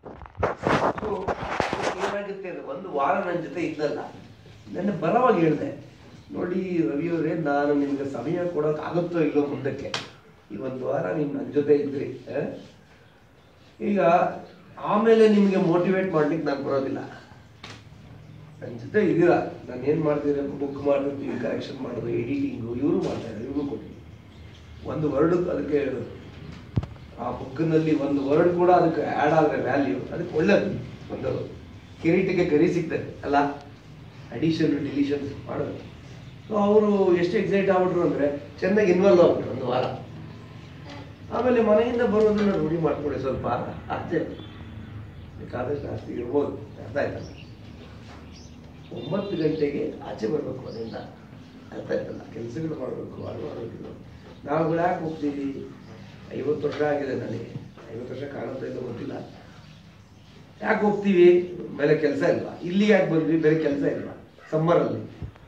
So, ಏನಾಗುತ್ತೆ ಅಂದ್ರೆ ಒಂದು ವಾರ ನನ್ನ ಜೊತೆ ಇದ್ದಲ್ಲ ನನ್ನ ಬರವಾಗ ಹೇಳಿದೆ ನೋಡಿ ರವಿಯವರೇ ನಾನು ನಿಮ್ಗೆ ಸಮಯ ಕೊಡೋಕೆ ಆಗುತ್ತೋ ಇಲ್ಲೋ ಮುಂದಕ್ಕೆ ಈ ಒಂದು ವಾರ ನೀವು ನನ್ನ ಜೊತೆ ಇದ್ರಿ ಆ? ಈಗ ಆಮೇಲೆ ನಿಮಗೆ ಮೋಟಿವೇಟ್ ಮಾಡ್ಲಿಕ್ಕೆ ನಾನು ಬರೋದಿಲ್ಲ ನನ್ನ ಜೊತೆ ಇದ್ದೀರಾ ನಾನು ಏನು ಮಾಡ್ತೀನಿ ಬುಕ್ ಮಾಡ್ತಿರ್ತೀವಿ ಕರೆಕ್ಷನ್ ಮಾಡೋದು ಎಡಿಟಿಂಗು ಇವರು ಮಾಡ್ತಾರೆ ಇವ್ರಿಗೂ ಕೊಟ್ಟಿದ್ದೀನಿ ಒಂದು ವರ್ಡ್ ಅದಕ್ಕೆ ಹೇಳೋದು ಆ ಬುಕ್ನಲ್ಲಿ ಒಂದು ವರ್ಡ್ ಕೂಡ ಅದಕ್ಕೆ ಆ್ಯಡ್ ಆದರೆ ವ್ಯಾಲ್ಯೂ ಅದಕ್ಕೆ ಒಳ್ಳೇದು ಒಂದು ಕಿರೀಟಕ್ಕೆ ಗರಿ ಸಿಗ್ತದೆ ಅಲ್ಲ ಅಡಿಷನ್ ಡಿಲಿಷನ್ಸ್ ಮಾಡೋದು ಸೊ ಅವರು ಎಷ್ಟು ಎಕ್ಸೈಟ್ ಆಗ್ಬಿಟ್ರು ಅಂದರೆ ಚೆನ್ನಾಗಿ ಇನ್ವಾಲ್ವ್ ಆಗ್ಬಿಟ್ರು ಒಂದು ವಾರ ಆಮೇಲೆ ಮನೆಯಿಂದ ಬರೋದನ್ನ ರೂಢಿ ಮಾಡ್ಕೊಳ್ಳಿ ಸ್ವಲ್ಪ ಅಷ್ಟೇ ಬೇಕಾದಷ್ಟು ಜಾಸ್ತಿ ಇರ್ಬೋದು ಅರ್ಥ ಆಯ್ತಲ್ಲ ಒಂಬತ್ತು ಗಂಟೆಗೆ ಆಚೆ ಬರಬೇಕು ಮನೆಯಿಂದ ಅರ್ಥ ಆಯ್ತಲ್ಲ ಕೆಲಸಗಳು ಮಾಡಬೇಕು ಅದು ಮಾಡಬೇಕು ನಾವುಗಳು ಯಾಕೆ ಹೋಗ್ತೀವಿ ಐವತ್ತು ವರ್ಷ ಆಗಿದೆ ನನಗೆ ಐವತ್ತು ವರ್ಷ ಕಾಣುತ್ತಾ ಇಲ್ಲ ಗೊತ್ತಿಲ್ಲ ಯಾಕೆ ಹೋಗ್ತೀವಿ ಬೇರೆ ಕೆಲಸ ಇಲ್ವಾ ಇಲ್ಲಿ ಯಾಕೆ ಬಂದ್ವಿ ಬೇರೆ ಕೆಲಸ ಇಲ್ವಾ ಸಮ್ಮರಲ್ಲಿ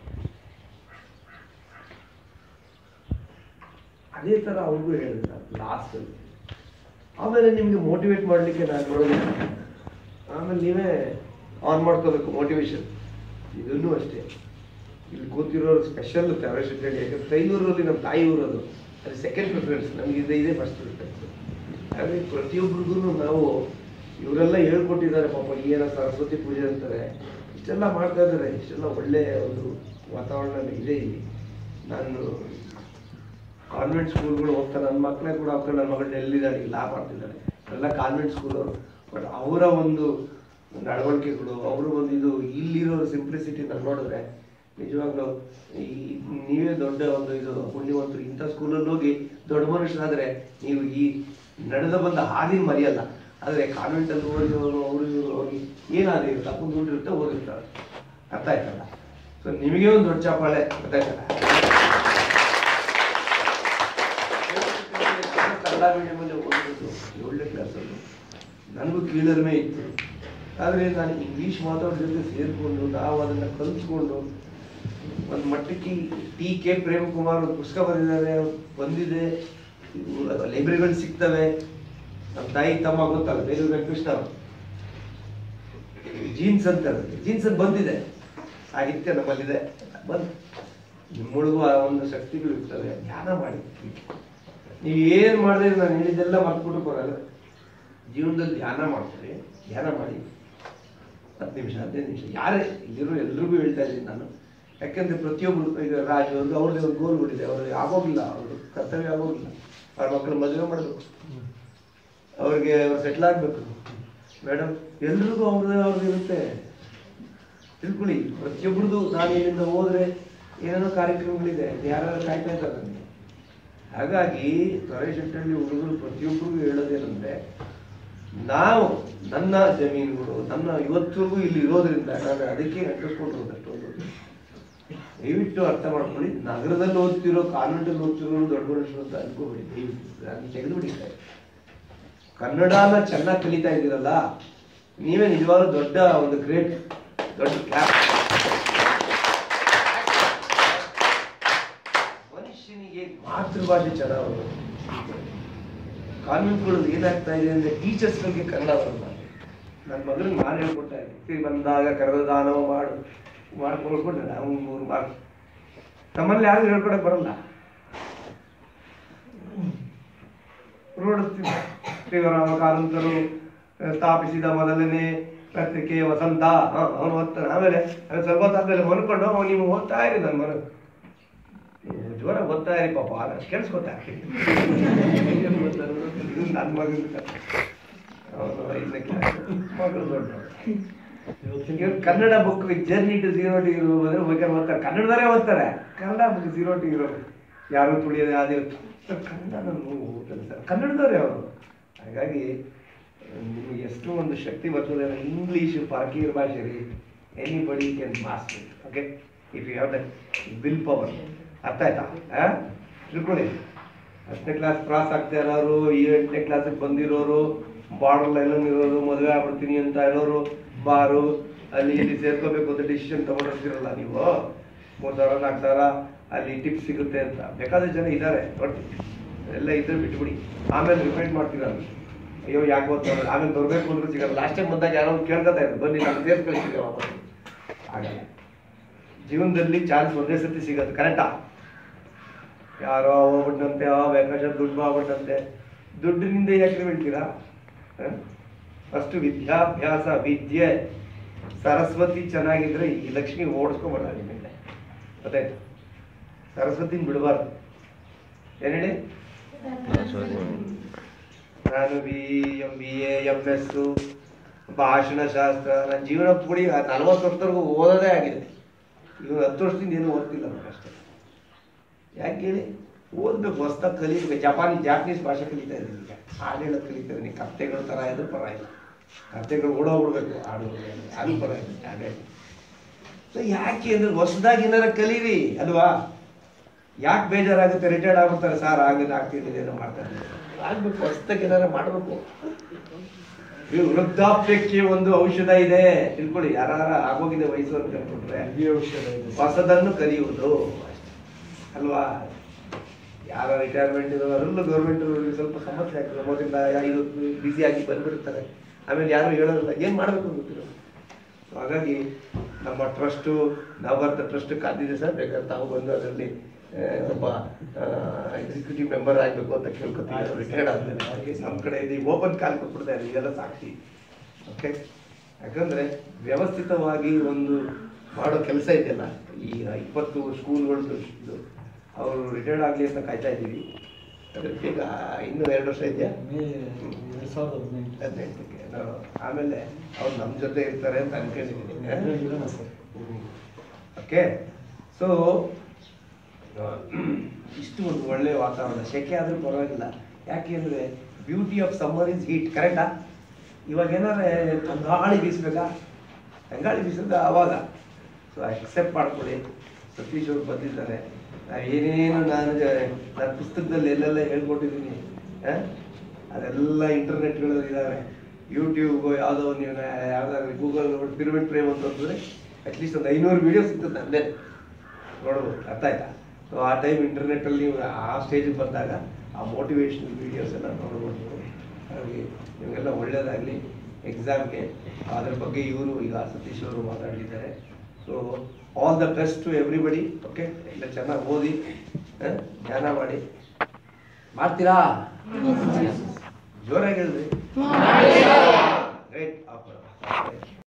ಅದೇ ಥರ ಅವ್ರಿಗೂ ಹೇಳಿದೆ ಲಾಸ್ಟಲ್ಲಿ ಆಮೇಲೆ ನಿಮಗೆ ಮೋಟಿವೇಟ್ ಮಾಡಲಿಕ್ಕೆ ನಾನು ನೋಡೋದಿಲ್ಲ ಆಮೇಲೆ ನೀವೇ ಆನ್ ಮಾಡ್ಕೋಬೇಕು ಮೋಟಿವೇಶನ್ ಇದನ್ನೂ ಅಷ್ಟೇ ಇಲ್ಲಿ ಕೂತಿರೋರು ಸ್ಪೆಷಲ್ ಫೇವರೇಟ್ ಹೇಳಿ ಯಾಕಂದ್ರೆ ಕೈಯೂರಲ್ಲಿ ನಮ್ಮ ತಾಯಿ ಊರದು ಅದು ಸೆಕೆಂಡ್ ಪ್ರಿಫರೆನ್ಸ್ ನಮಗೆ ಇದೆ ಇದೆ ಫಸ್ಟ್ ಪ್ರಿಫರೆನ್ಸ್ ಹಾಗಾಗಿ ಪ್ರತಿಯೊಬ್ಬರಿಗೂ ನಾವು ಇವರೆಲ್ಲ ಹೇಳ್ಕೊಟ್ಟಿದ್ದಾರೆ ಪಾಪ ಏನೋ ಸರಸ್ವತಿ ಪೂಜೆ ಅಂತಾರೆ ಇಷ್ಟೆಲ್ಲ ಮಾಡ್ತಾ ಇದ್ದಾರೆ ಇಷ್ಟೆಲ್ಲ ಒಳ್ಳೆಯ ಒಂದು ವಾತಾವರಣ ಇದೆ ಇಲ್ಲಿ ನಾನು ಕಾನ್ವೆಂಟ್ ಸ್ಕೂಲ್ಗಳು ಹೋಗ್ತಾರೆ ನನ್ನ ಮಕ್ಕಳೇ ಕೂಡ ಹೋಗ್ತಾರೆ ನನ್ನ ಮಗಳು ಎಲ್ಲಿದ್ದಾರೆ ಇಲ್ಲ ಮಾಡ್ತಿದ್ದಾರೆ ಎಲ್ಲ ಕಾನ್ವೆಂಟ್ ಸ್ಕೂಲ್ ಅವರು ಬಟ್ ಅವರ ಒಂದು ನಡವಳಿಕೆಗಳು ಅವರ ಒಂದು ಇದು ಇಲ್ಲಿರೋ ಸಿಂಪ್ಲಿಸಿಟಿ ನಾನು ನೋಡಿದ್ರೆ ನಿಜವಾಗ್ಲೂ ಈ ನೀವೇ ದೊಡ್ಡ ಒಂದು ಇದು ಪುಣ್ಯವಂತರು ಇಂಥ ಸ್ಕೂಲಲ್ಲಿ ಹೋಗಿ ದೊಡ್ಡ ಮನುಷ್ಯರಾದ್ರೆ ನೀವು ಈ ನಡೆದ ಬಂದ ಹಾದಿನ ಮರೆಯಲ್ಲ ಆದರೆ ಕಾನ್ವೆಂಟಲ್ಲಿ ಓದಿದವರು ಅವರು ಇವರು ಹೋಗಿ ಏನಾದ್ರು ಇರುತ್ತೆ ಅಪ್ಪನ ದುಡ್ಡು ಇರುತ್ತೆ ಓದಿರ್ತಾರೆ ಅರ್ಥ ಆಯ್ತಲ್ಲ ಸೊ ನಿಮಗೆ ಒಂದು ದೊಡ್ಡ ಚಾಪಾಳೆ ಅರ್ಥ ಆಯ್ತಲ್ಲ ಕನ್ನಡ ಮೀಡಿಯಮಲ್ಲಿ ಓದಿದ್ದು ಏಳನೇ ಕ್ಲಾಸಲ್ಲಿ ನನಗೂ ಕೀಳರಿಮೆ ಇತ್ತು ಆದರೆ ನಾನು ಇಂಗ್ಲೀಷ್ ಮಾತಾಡೋ ಜೊತೆ ಸೇರಿಕೊಂಡು ನಾವು ಅದನ್ನು ಕಲಿತ್ಕೊಂಡು ಒಂದು ಮಟ್ಟಕ್ಕೆ ಟಿ ಕೆ ಪ್ರೇಮ್ ಕುಮಾರ್ ಒಂದು ಪುಸ್ತಕ ಬರೆದಿದ್ದಾರೆ ಬಂದಿದೆ ಲೈಬ್ರರಿಗಳು ಸಿಗ್ತವೆ ನಮ್ಮ ತಾಯಿ ತಮ್ಮ ಗೊತ್ತಲ್ಲ ಬೇಲೂರು ವೆಂಕಟಕೃಷ್ಣ ಅವರು ಜೀನ್ಸ್ ಅಂತ ಜೀನ್ಸ್ ಅಂತ ಬಂದಿದೆ ಸಾಹಿತ್ಯ ನಮ್ಮಲ್ಲಿದೆ ಬಂದು ನಿಮ್ಮೊಳಗೂ ಆ ಒಂದು ಶಕ್ತಿಗಳು ಇರ್ತವೆ ಧ್ಯಾನ ಮಾಡಿ ನೀವು ಏನು ಮಾಡಿದ್ರೆ ನಾನು ಹೇಳಿದ್ದೆಲ್ಲ ಮರ್ತ್ಬಿಟ್ಟು ಬರಲ್ಲ ಜೀವನದಲ್ಲಿ ಧ್ಯಾನ ಮಾಡ್ತಾರೆ ಧ್ಯಾನ ಮಾಡಿ ಹತ್ತು ನಿಮಿಷ ಹದಿನೈದು ನಿಮಿಷ ಯಾರೇ ಇಲ್ಲಿರೋ ಎಲ್ರಿಗೂ ಹೇಳ್ತಾ ಇದ್ದೀನಿ ನಾನು ಯಾಕೆಂದ್ರೆ ಪ್ರತಿಯೊಬ್ಬರು ಈಗ ರಾಜು ಅವ್ರಿಗೆ ಅವ್ರದ್ದು ಒಂದು ಗೋಲ್ಗಳಿದೆ ಅವ್ರಿಗೆ ಆಗೋಗಿಲ್ಲ ಅವರು ಕರ್ತವ್ಯ ಆಗೋಗಿಲ್ಲ ಅವ್ರ ಮಕ್ಕಳು ಮದುವೆ ಮಾಡಬೇಕು ಅವ್ರಿಗೆ ಅವ್ರು ಸೆಟ್ಲ್ ಆಗಬೇಕು ಮೇಡಮ್ ಎಲ್ರಿಗೂ ಅವ್ರದ್ದು ಅವ್ರದ್ದು ಇರುತ್ತೆ ತಿಳ್ಕೊಳ್ಳಿ ಪ್ರತಿಯೊಬ್ಬರದು ನಾನು ಇಲ್ಲಿಂದ ಹೋದ್ರೆ ಏನೇನೋ ಕಾರ್ಯಕ್ರಮಗಳಿದೆ ಯಾರು ಕಾಯ್ತಾ ಇದ್ದಾರೆ ನನಗೆ ಹಾಗಾಗಿ ತೊರೆ ಶೆಟ್ಟಳ್ಳಿ ಹುಡುಗರು ಪ್ರತಿಯೊಬ್ಬರಿಗೂ ಹೇಳೋದೇನೆಂದ್ರೆ ನಾವು ನನ್ನ ಜಮೀನುಗಳು ನನ್ನ ಇವತ್ತಿಗೂ ಇಲ್ಲಿ ಇರೋದ್ರಿಂದ ನಾನು ಅದಕ್ಕೆ ಅಂಟಿಸ್ಕೊಂಡಿರೋದು ಅಷ್ಟೊಂದು ದಯವಿಟ್ಟು ಅರ್ಥ ಮಾಡ್ಕೊಳ್ಳಿ ನಗರದಲ್ಲಿ ಓದ್ತಿರೋ ಕಾನ್ವೆಂಟಲ್ಲಿ ಓದ್ತಿರೋ ದೊಡ್ಡ ಮನುಷ್ಯರು ಅಂತ ಅನ್ಕೋಬೇಡಿ ದಯವಿಟ್ಟು ನಾನು ತೆಗೆದುಬಿಟ್ಟಿದ್ದೆ ಕನ್ನಡನ ಚೆನ್ನಾಗಿ ಕಲಿತಾ ಇದ್ದೀರಲ್ಲ ನೀವೇ ನಿಜವಾಗ್ಲೂ ದೊಡ್ಡ ಒಂದು ಗ್ರೇಟ್ ದೊಡ್ಡ ಕ್ಲಾಪ್ ಮನುಷ್ಯನಿಗೆ ಮಾತೃಭಾಷೆ ಚೆನ್ನಾಗಿ ಕಾನ್ವೆಂಟ್ಗಳಲ್ಲಿ ಏನಾಗ್ತಾ ಇದೆ ಅಂದ್ರೆ ಟೀಚರ್ಸ್ಗಳಿಗೆ ಕನ್ನಡ ಬರಲ್ಲ ನನ್ನ ಮಗನಿಗೆ ನಾನು ಹೇಳ್ಕೊಡ್ತಾ ಇದ್ದೆ ಸರಿ ಬಂದಾಗ ಕರೆದ ದಾನವ ಮಾಡು ಮಾಡ್ಕೊಳ್ಕೊಂಡ್ರೆ ನಾವು ಮೂರು ಮಾರ್ಕ್ಸ್ ನಮ್ಮಲ್ಲಿ ಯಾರು ಹೇಳ್ಕೊಡಕ್ ಬರಲ್ಲ ರೋಡಿಸ್ತಿದ್ದ ಶಿವರಾಮ ಕಾರಂತರು ಸ್ಥಾಪಿಸಿದ ಮೊದಲನೇ ಪತ್ರಿಕೆ ವಸಂತ ಅವನು ಓದ್ತಾನೆ ಆಮೇಲೆ ಅದು ಸ್ವಲ್ಪ ಹೊತ್ತು ಆದ್ಮೇಲೆ ಮನ್ಕೊಂಡು ಅವ್ನು ನೀವು ಓದ್ತಾ ಇರಿ ನನ್ನ ಮನ ನೀವು ಜೋರ ಓದ್ತಾ ಇರಿ ಪಾಪ ನಾನು ಕೇಳಿಸ್ಕೊತಾ ಇದು ನನ್ನ ಮಗನ ಕಥೆ. ಅವನು ಐದನೇ ಕ್ಲಾಸ್ ಮಗಳು ದೊಡ್ಡ ಇವ್ರು Kannada book journey to zero to hero ಅಂದ್ರೆ ಬೇಕಾದ್ರೆ ಓದ್ತಾರೆ ಕನ್ನಡದಲ್ಲೇ ಓದ್ತಾರೆ Kannada book zero to hero ಯಾರು ತುಳಿಯೋದು ಅದೇ ಕನ್ನಡ ನಾನು ಓದಲ್ಲ ಸರ್ ಕನ್ನಡದವರೇ ಅವರು ಹಾಗಾಗಿ ನಿಮಗೆ ಎಷ್ಟು ಒಂದು ಶಕ್ತಿ ಬರ್ತದೆ ಅಂದ್ರೆ ಇಂಗ್ಲೀಷ್ ಪರಕೀರ್ ಭಾಷೆ ರೀ anybody can master okay if you have the will power ಅರ್ಥ ಆಯ್ತಾ ಆ? ತಿಳ್ಕೊಳ್ಳಿ ಹತ್ತನೇ ಕ್ಲಾಸ್ ಕ್ರಾಸ್ ಆಗ್ತಾ ಇರೋರು ಈ ಎಂಟನೇ ಕ್ಲಾಸಿಗೆ ಬಂದಿರೋರು ಬಾರ್ಡರ್ ಲೈನ್ ಇರೋರು ಮದುವೆ ಆಗ್ಬಿಡ್ತೀನಿ ಅಂತ ಇರೋರು ಬಾರು ಅಲ್ಲಿ ಇಲ್ಲಿ ಸೇರ್ಕೋಬೇಕು ಅಂತ ಡಿಸಿಷನ್ ತಗೊಂಡಿರ್ತೀರಲ್ಲ ನೀವು ಮೂರು ಸಾವಿರ ನಾಲ್ಕು ಸಾವಿರ ಅಲ್ಲಿ ಟಿಪ್ಸ್ ಸಿಗುತ್ತೆ ಅಂತ ಬೇಕಾದಷ್ಟು ಜನ ಇದ್ದಾರೆ ನೋಡಿ ಎಲ್ಲ ಇದ್ರೆ ಬಿಟ್ಬಿಡಿ ಆಮೇಲೆ ರಿಪೈಂಡ್ ಮಾಡ್ತೀರ ಅಯ್ಯೋ ಯಾಕೆ ಓದ್ತಾರೆ ಆಮೇಲೆ ಬರಬೇಕು ಅಂದ್ರೂ ಸಿಗಲ್ಲ ಲಾಸ್ಟ್ ಟೈಮ್ ಬಂದಾಗ ಯಾರೋ ಒಂದು ಕೇಳ್ಕೊತಾ ಇದ್ರು ಬನ್ನಿ ನಾನು ಸೇರ್ಸ್ ಕಳಿಸ್ತೀವಿ ವಾಪಸ್ ಆಗಲ್ಲ ಜೀವನದಲ್ಲಿ ಚಾನ್ಸ್ ಒಂದೇ ಸತಿ ಸಿಗೋದು ಕರೆಕ್ಟಾ ಯಾರೋ ಹೋಗ್ಬಿಟ್ಟಂತೆ ಆ ವೆಂಕಟ ದುಡ್ಡು ಆಗ್ಬಿಟ್ಟಂತೆ ದುಡ್ಡಿನಿಂದ ಯಾಕೆ ಬೀಳ್ತೀರಾ ಫಸ್ಟ್ ವಿದ್ಯಾಭ್ಯಾಸ ವಿದ್ಯೆ ಸರಸ್ವತಿ ಚೆನ್ನಾಗಿದ್ರೆ ಈ ಲಕ್ಷ್ಮಿ ಓಡಿಸ್ಕೊಬೇಡ ನಿಮ್ಮಿಂದ ಗೊತ್ತಾಯ್ತು ಸರಸ್ವತಿನ ಬಿಡಬಾರ್ದು ಏನ್ ಹೇಳಿ ನಾನು B M B A M S ಭಾಷಣ ಶಾಸ್ತ್ರ ನನ್ನ ಜೀವನ ಪೂಡಿ ನಲವತ್ತು ವರ್ಷದವರೆಗೂ ಓದೋದೇ ಆಗಿದೆ ಇವಾಗ ಹತ್ತು ವರ್ಷದಿಂದ ಏನು ಓದ್ತಿಲ್ಲ ನಾನು ಅಷ್ಟೇ ಯಾಕೆ ಹೇಳಿ ಓದ್ಬೇಕು ಹೊಸ್ದಾಗಿ ಕಲಿಬೇಕು ಜಪಾನಿ ಜಾಪನೀಸ್ ಭಾಷೆ ಕಲಿತಾ ಇದ್ದೀನಿ ಈಗ ಹಾಡು ಹೇಳೋದು ಕಲಿತಾ ಇದ್ದೀನಿ ಕತ್ತೆಗಳ ಥರ ಇದ್ರು ಪರವಾಗಿಲ್ಲ ಕತ್ತೆಗಳು ಓಡೋಗ್ಬಿಡ್ಬೇಕು ಹಾಡು ಅದು ಪರವಾಗಿಲ್ಲ ಹಾಗೆ ಸೊ ಯಾಕೆ ಅಂದ್ರೆ ಹೊಸದಾಗಿ ಏನಾರ ಕಲೀರಿ ಅಲ್ವಾ ಯಾಕೆ ಬೇಜಾರಾಗುತ್ತೆ ರಿಟೈರ್ಡ್ ಆಗ್ಬಿಡ್ತಾರೆ ಸರ್ ಆಗಿದೆ ಆಗ್ತಿದ್ದೀನಿ ಏನೋ ಮಾಡ್ತಾರೆ ಆಗ್ಬೇಕು ಹೊಸದಾಗಿ ಏನಾರ ಮಾಡಬೇಕು ಈ ವೃದ್ಧಾಪ್ಯಕ್ಕೆ ಒಂದು ಔಷಧ ಇದೆ ತಿಳ್ಕೊಳ್ಳಿ ಯಾರ ಆಗೋಗಿದೆ ವಯಸ್ಸು ಅಂತ ಹೇಳ್ಕೊಂಡ್ರೆ ಈ ಔಷಧ ಇದೆ ಹೊಸದನ್ನು ಕಲಿಯುವುದು ಅಲ್ವಾ ಯಾರ ರಿಟೈರ್ಮೆಂಟ್ ಇರೋರಲ್ಲೂ ಗೌರ್ಮೆಂಟ್ ಸ್ವಲ್ಪ ಸಮಸ್ಯೆ ಆಗ್ತದೆ ಮೊದಲಿಂದ ಇದು ಬ್ಯುಸಿ ಆಗಿ ಬಂದ್ಬಿಡ್ತಾರೆ ಆಮೇಲೆ ಯಾರು ಹೇಳೋದಿಲ್ಲ ಏನು ಮಾಡಬೇಕು ಅಂತ ಗೊತ್ತಿಲ್ಲ So ಹಾಗಾಗಿ ನಮ್ಮ ಟ್ರಸ್ಟು ನವಭಾರತ ಟ್ರಸ್ಟ್ ಕಾದಿದೆ ಸರ್ ಬೇಕಾದ್ರೆ ತಾವು ಬಂದು ಅದರಲ್ಲಿ ಆ, ಒಬ್ಬ ಎಕ್ಸಿಕ್ಯೂಟಿವ್ ಮೆಂಬರ್ ಆಗಬೇಕು ಅಂತ ಕೇಳ್ಕೊತೀವಿ ರಿಟೈರ್ಡ್ ಆದ್ಮೇಲೆ ಹಾಗೆ ನಮ್ಮ ಕಡೆ ಇದು ಓಪನ್ ಕಾಲ್ ಕೊಟ್ಬಿಡ್ತಾ ಇದೆ ಇದೆಲ್ಲ ಸಾಕ್ಷಿ ಓಕೆ ಯಾಕಂದ್ರೆ ವ್ಯವಸ್ಥಿತವಾಗಿ ಒಂದು ಮಾಡೋ ಕೆಲಸ ಇದೆಯಲ್ಲ ಈ ಇಪ್ಪತ್ತು ಸ್ಕೂಲ್ಗಳದ್ದು ಇದು ಅವರು ರಿಟೈರ್ಡ್ ಆಗಲಿ ಅಂತ ಕಾಯ್ತಾ ಇದ್ದೀವಿ ಅದಕ್ಕೆ ಈಗ ಇನ್ನೂ ಎರಡು ವರ್ಷ ಇದೆಯಾ ಮೇ ಎರಡ್ ಸಾವಿರದ ಹದಿನೆಂಟು ಹದಿನೆಂಟಕ್ಕೆ ನಾವು ಆಮೇಲೆ ಅವ್ರು ನಮ್ಮ ಜೊತೆ ಇರ್ತಾರೆ ಅಂತ ಅನ್ಕೊಂಡಿದ್ದೀನಿ ಇರೋಣ ಸರ್ ಓಕೆ ಸೊ ಇಷ್ಟು ಒಂದು ಒಳ್ಳೆಯ ವಾತಾವರಣ ಸೆಕೆ ಆದ್ರೂ ಪರವಾಗಿಲ್ಲ ಯಾಕೆ ಅಂದರೆ beauty of summer is heat ಕರೆಕ್ಟಾ ಇವಾಗ ಏನಾದ್ರೆ ತಂಗಾಳಿ ಬೀಸ್ಬೇಕಾ ತಂಗಾಳಿ ಬೀಸಿದ್ರೆ ಆವಾಗ ಸೊ ಅಕ್ಸೆಪ್ಟ್ ಮಾಡ್ಕೊಳ್ಳಿ ಸತೀಶ್ ಅವ್ರು ಬಂದಿದ್ದಾರೆ ನಾವು ಏನೇನು ನಾನು ನನ್ನ ಪುಸ್ತಕದಲ್ಲಿ ಎಲ್ಲೆಲ್ಲ ಹೇಳ್ಕೊಟ್ಟಿದ್ದೀನಿ ಆ? ಅದೆಲ್ಲ ಇಂಟರ್ನೆಟ್ಗಳಲ್ಲಿ ಇದ್ದಾವೆ ಯೂಟ್ಯೂಬ್ ಯಾವುದೋ ನೀವು ಯಾವ್ದಾದ್ರು ಗೂಗಲ್ ಪಿರಮಿಡ್ ಪ್ರೇಮ್ ಅಂತ ಹೋದ್ರೆ ಅಟ್ಲೀಸ್ಟ್ ಒಂದು ಐನೂರು ವಿಡಿಯೋ ಸಿಗ್ತದೆ ನನ್ನದೇ ನೋಡ್ಬೋದು ಅರ್ಥ ಆಯ್ತಾ ಸೊ ಆ ಟೈಮ್ ಇಂಟರ್ನೆಟ್ಟಲ್ಲಿ ನೀವು ಆ ಸ್ಟೇಜಿಗೆ ಬಂದಾಗ ಆ ಮೋಟಿವೇಶನಲ್ ವೀಡಿಯೋಸ್ ಎಲ್ಲ ನೋಡ್ಬೋದು ಹಾಗಾಗಿ ನಿಮಗೆಲ್ಲ ಒಳ್ಳೇದಾಗಲಿ ಎಕ್ಸಾಮ್ಗೆ ಅದ್ರ ಬಗ್ಗೆ ಇವರು ಈಗ ಸತೀಶ್ ಅವರು ಮಾತಾಡಿದ್ದಾರೆ so all the best to everybody okay ಎಲ್ಲ ಚೆನ್ನಾಗಿ ಓದಿ ಆ, ಧ್ಯಾನ ಮಾಡಿ ಮಾಡ್ತೀರಾ ಜೋರಾಗಿ ಹೇಳ್ರಿ ರೈಟ್